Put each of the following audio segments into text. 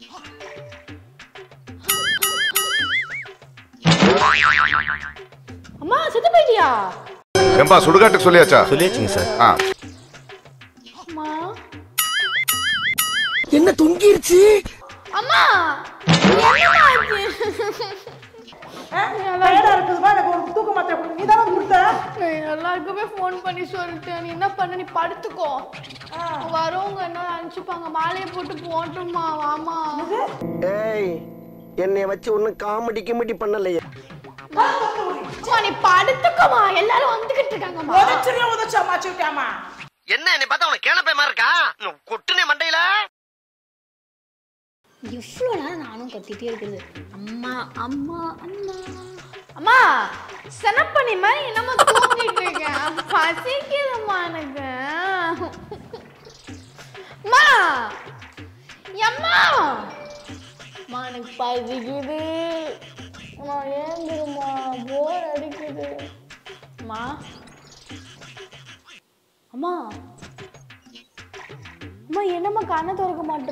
அம்மா செத்து போயிட்டியா ஏம்பா சுடுகாட்டுக்கு சொல்லியாச்சா சொல்லியாச்சுங்க சார் ஆ அம்மா என்ன தொங்கிருச்சு அம்மா என்னம்மா ஆச்சு? டயர்டா இருக்குதுமா எனக்கு ஒரு தூக்க மாத்திரை கொடு. நீ தானே கொடுத்த நான் எல்லாருக்குமே ஃபோன் பண்ணி சொல்லிட்டேன் நீ என்ன பண்ண நீ படுத்துக்கோ வரவங்க என்ன அனுப்பிச்சுப்பாங்க மாலையை போட்டு போட்டுமா வாமா ஏய் என்னைய வச்சு ஒன்னும் காமெடி கிமெடி பண்ணலையே அம்மா நீ படுத்துக்கோமா எல்லாரும் வந்துகிட்டு இருக்காங்கம்மா உதச்சிரியா உதச்சா மாச்சு விட்டாமா என்ன என்னை பார்த்தா உனக்கு கேனப்பை மாதிரி இருக்கா கொட்டுனே மண்டையில இவ்வளோ நேரம் நானும் கத்திட்டே இருக்குது அம்மா அம்மா அம்மா அம்மா செனப்பண்ணி மாதிரி என்னம்மா தூங்கிட்டு இருக்கேன் பசிக்குதும்மா எனக்கு அம்மா எம்மா அம்மா எனக்கு பசிக்குது அம்மா ஏந்துருமா போர் அடிக்குது அம்மா அம்மா அம்மா என்னம்மா கண்ணை திறக்க மாட்ற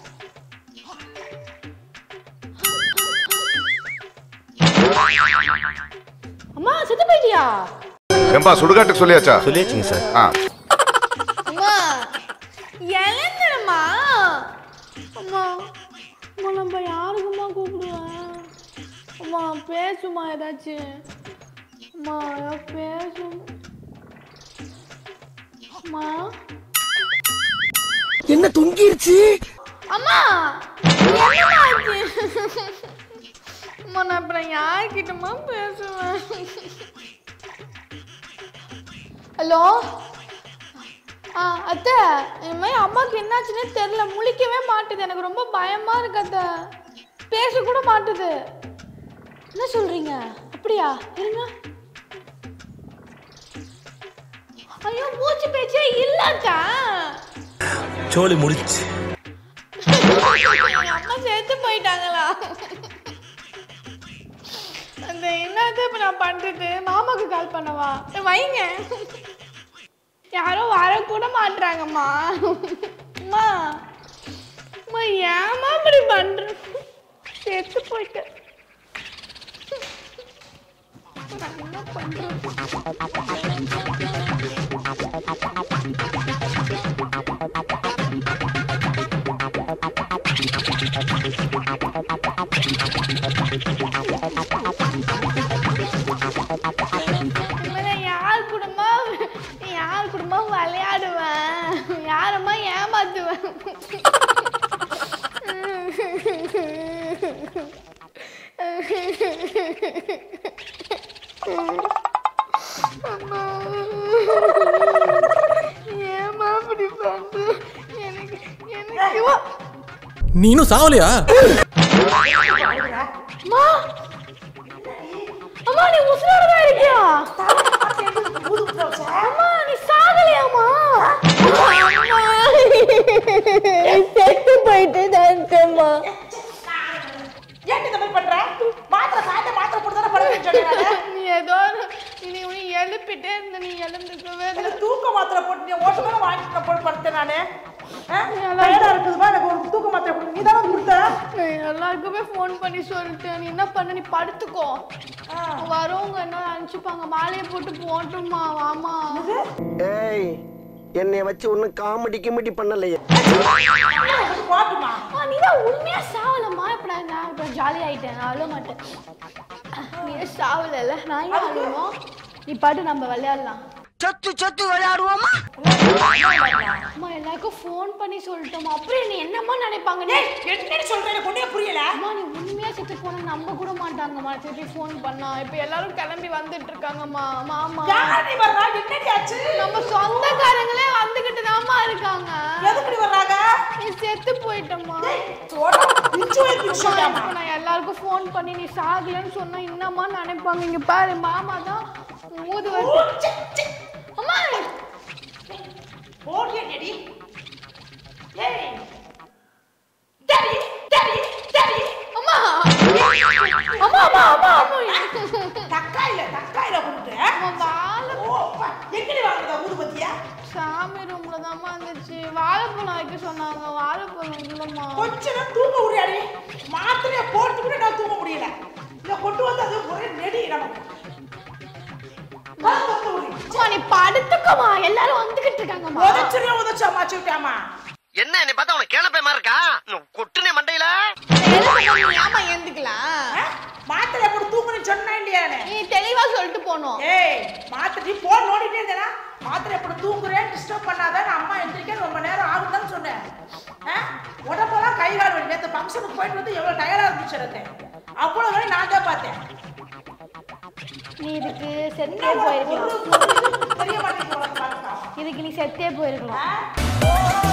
அம்மா செத்து போயிட்டியா ஏம்பா சுடுகாட்டுக்கு சொல்லியாச்சா சொல்லியாச்சுங்க சார் ஆ அம்மா எழுந்துருமா அம்மா அம்மா நம்ம யாருக்குமா கூப்பிடுவேன் அம்மா பேசுமா ஏதாச்சும் அம்மா ஏதாவது பேசும் அம்மா என்ன தொங்கிருச்சு அம்மா என்னம்மா ஆச்சு அம்மா நான் அப்புறம் யார்கிட்டமா பேசுவேன் ஹலோ ஆ அத்தை இந்த மாதிரி அம்மாவுக்கு என்னாச்சுன்னே தெரில முழிக்கவே மாட்டுது எனக்கு ரொம்ப பயமா இருக்கு அத்தை பேச கூட மாட்டுது என்ன சொல்றீங்க அப்படியா இருங்க ஐயோ மூச்சு பேச்சே இல்லக்கா சோலி முடிச்சு எங்க அம்மா செத்து போயிட்டாங்களா அந்த என்னது இப்ப நான் பண்றது மாமாக்கு கால் பண்ணவா ஏய், வைங்க யாரும் வரக்கூட மாட்றாங்கம்மா அம்மா அம்மா ஏம்மா இப்படி பண்ற செத்து போயிட்டேன் நான் என்ன பண்றது இனிமே யார் குடும்பமா யார் குடும்பம் விளையாடுவேன் யாரம்மா ஏமாத்துவேன் ஏமா அப்படி பண்ற எனக்கு எனக்கு நீனும் சாவலையா அம்மா அம்மா நீ உசுரோட தான் இருக்கியா அம்மா நீ சாகலையாம்மா அம்மா செத்து போயிட்டு தண்டம்மா ஏன் இந்த மாதிரி பண்ற மாத்திரை சாயந்தரம் மாத்திரை போட்டு தானே படுக்க சொன்னேன் நீ ஏதோ நீ உன்னை எழுப்பிட்டே இருந்த நீ எழுந்துக்கவே இல்லை தூக்க மாத்திரை போட்டு நீ ஓட்டு மேல வாங்கிட்டு போட்டு படுத்தேன் நானு டயர்டா இருக்குதுமா எனக்கு ஒரு தூக்க மாத்திரை கொடு. நீ தானே கொடுத்த நான் எல்லாருக்குமே ஃபோன் பண்ணி சொல்லிட்டேன் நீ என்ன பண்ண நீ படுத்துக்கோ வரவங்க என்ன அனுப்பிச்சுப்பாங்க மாலையை போட்டு போட்டுமா வாமா ஏய் என்னைய வச்சு ஒன்னும் காமெடி கிமெடி பண்ணலையே பாட்டுமா ஆ, நீதான் உண்மையா சாவலம்மா இப்ப நான் நான் இப்ப ஜாலி ஆயிட்டேன் நான் அழுவ மாட்டேன் நீ சாவல நான் ஏன் அழுவோம் நீ பாட்டு நம்ம விளையாடலாம் சத்து சத்து விளையாடுவோமா அம்மா எல்லாருக்கும் ஃபோன் பண்ணி சொல்லிட்டோமா அப்புறம் நீ என்னம்மா நினைப்பாங்க நீ என்ன சொல்றேன் எனக்கு ஒண்ணே புரியல அம்மா நீ உண்மையா செத்து போன நம்ப கூட மாட்டாங்கம்மா திருப்பி ஃபோன் பண்ணா இப்ப எல்லாரும் கிளம்பி வந்துட்டு இருக்காங்கம்மா மாமா யார் நீ வர்றா என்னடி ஆச்சு நம்ம சொந்தக்காரங்களே வந்துகிட்டு தாம்மா இருக்காங்க எதுக்கு வர்றாங்க நீ செத்து போயிட்டம்மா சோடா பிச்சு வை பிச்சு அம்மா, இப்ப நான் எல்லாருக்கும் ஃபோன் பண்ணி நீ சாகலன்னு சொன்னா என்னம்மா நினைப்பாங்க இங்க பாரு மாமா தான் ஊது வருது அம்மா ஓடியா டேடி ஏய் டேடி டேடி டேடி அம்மா அம்மா அம்மா அம்மா அம்மா தக்காயில தக்காயில போட்டு அம்மா, வாழை ஓ பா, எங்கடி வாங்குறதா ஊதுபத்தியா சாமி ரூம்ல தாம்மா இருந்துச்சு வாழைப்பழம் வைக்க சொன்னாங்க வாழைப்பழம் இல்லம்மா கொஞ்ச நேரம் தூங்க உரிய தூங்க முடியல இதை கொண்டு வந்து அது ஒரே நெடி நமக்கு கதவு திறந்து விடு. அம்மா நீ படுத்துக்கோமா எல்லாரும் வந்துகிட்டு இருக்காங்கம்மா உதைச்சுடே உதைச்சா மாச்சு விட்டாமா என்ன என்னை பார்த்தா உனக்கு கேளப்பயமா இருக்கா கொட்டுனே மண்டையில ஆமா எழுந்துக்கலாம் மாத்திரை போட்டு தூங்குன்னு சொன்னா இல்லையானே நீ தெளிவா சொல்லிட்டு போனோம் ஏய் மாத்திரை நீ போன் நோண்டிட்டே இருந்தேனா மாத்திரை எப்படி தூங்குறேன் டிஸ்டர்ப் பண்ணாத நான் அம்மா எந்திரிக்க ரொம்ப நேரம் ஆகுதுன்னு சொன்னேன் ஆ? உடம்பெல்லாம் கை கால் வலி நேற்று ஃபங்க்ஷனுக்கு போயிட்டு வந்து எவ்வளோ டயர்டாக இருந்துச்சு எனக்கு அவ்வளோ வரை நான் தான் பார்த்தேன் நீ இதுக்கு செத்தே என்ன ஒரு- போயிருக்கலாம் ஒரு- ஒரு இது தெரிய மாட்டேங்குது உனக்கு பாருங்க. இதுக்கு நீ செத்தே போயிருக்கலாம் ஆ?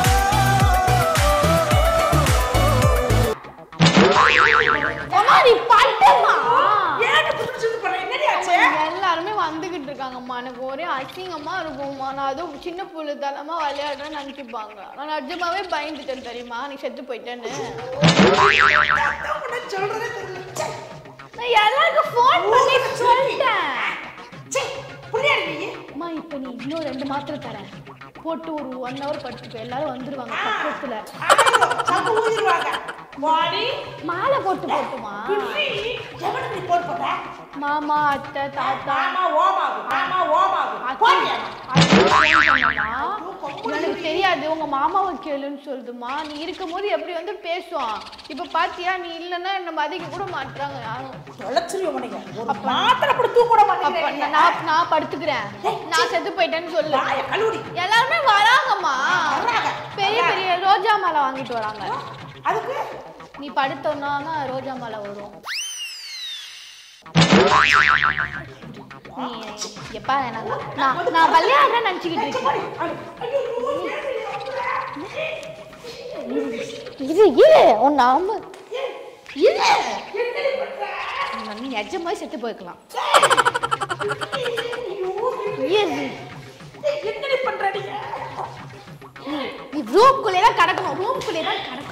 அம்மா நீ படுமா ஏன் புது புது பண்ண என்னடி ஆச்சு எல்லாருமே வந்துகிட்டு இருக்காங்கம்மா எனக்கு ஒரே அசிங்கமா இருக்கும்மா நான் அதுவும் சின்ன புள்ளு தளமா விளையாடுறேன்னு நினைச்சுப்பாங்க நான் நிஜமாவே பயந்துட்டேன் தெரியுமா நீ செத்து போயிட்டேன்னு அதான் உன்னை சொல்றதே தெரியல ச்சே. நான் எல்லாருக்கும் ஃபோன் பண்ணி சொல்லிட்டேன் ச்சே, புரியாது நீ அம்மா இப்போ நீ இன்னும் ரெண்டு மாத்திரை தரேன் போட்டு ஒரு ஒன் ஹவர் படுத்துக்கோ எல்லாரும் வந்துருவாங்க பக்கத்துல ஆயிரம் சம்பு ஊதிடுவாங்க வாடி மாலை போட்டு போட்டுமா குட்டி எவனுக்கு நீ போன் பண்ண மாமா அத்தை தாத்தா மாமா ஓமாகும் மாமா ஓமாகும் அத்தை- போடியா அத்தை phone பண்ணாமா? எனக்கு தெரியாது உங்க மாமாவை கேளுன்னு சொல்லுதுமா நீ இருக்கும்போது எப்படி வந்து பேசுவான் இப்ப பாத்தியா நீ இல்லைன்னா என்ன மதிக்க கூட மாட்டுறாங்க யாரும் தொலைச்சிருவோம் உனக்கு ஒரு மாத்திரை போட்டு தூக்க கூட அப்ப மாட்டேங்கிறீங்க நான் நான் படுத்துக்கிறேன் நான் செத்து போயிட்டேன்னு சொல்லு வாய கல்லூரி எல்லாருமே வராங்கம்மா வர்றாங்க. பெரிய பெரிய ரோஜா மாலை வாங்கிட்டு வராங்க அதுக்கு நீ படுத்தோன்னா தான் ரோஜா மாலை வரும் நீ எப்பா வேணாங்க நான் நான் விளையாடுறேன் நினச்சிக்கிட்டு இருக்கேன் இரு இரு உன் நாம இரு நீ நிஜமாவே செத்து போய்க்கலாம் இரு என்னடி பண்ற நீங்க நீ ரூம்குள்ளே தான் கிடக்கணும் ரூம்குள்ளே தான் கிடக்கணும்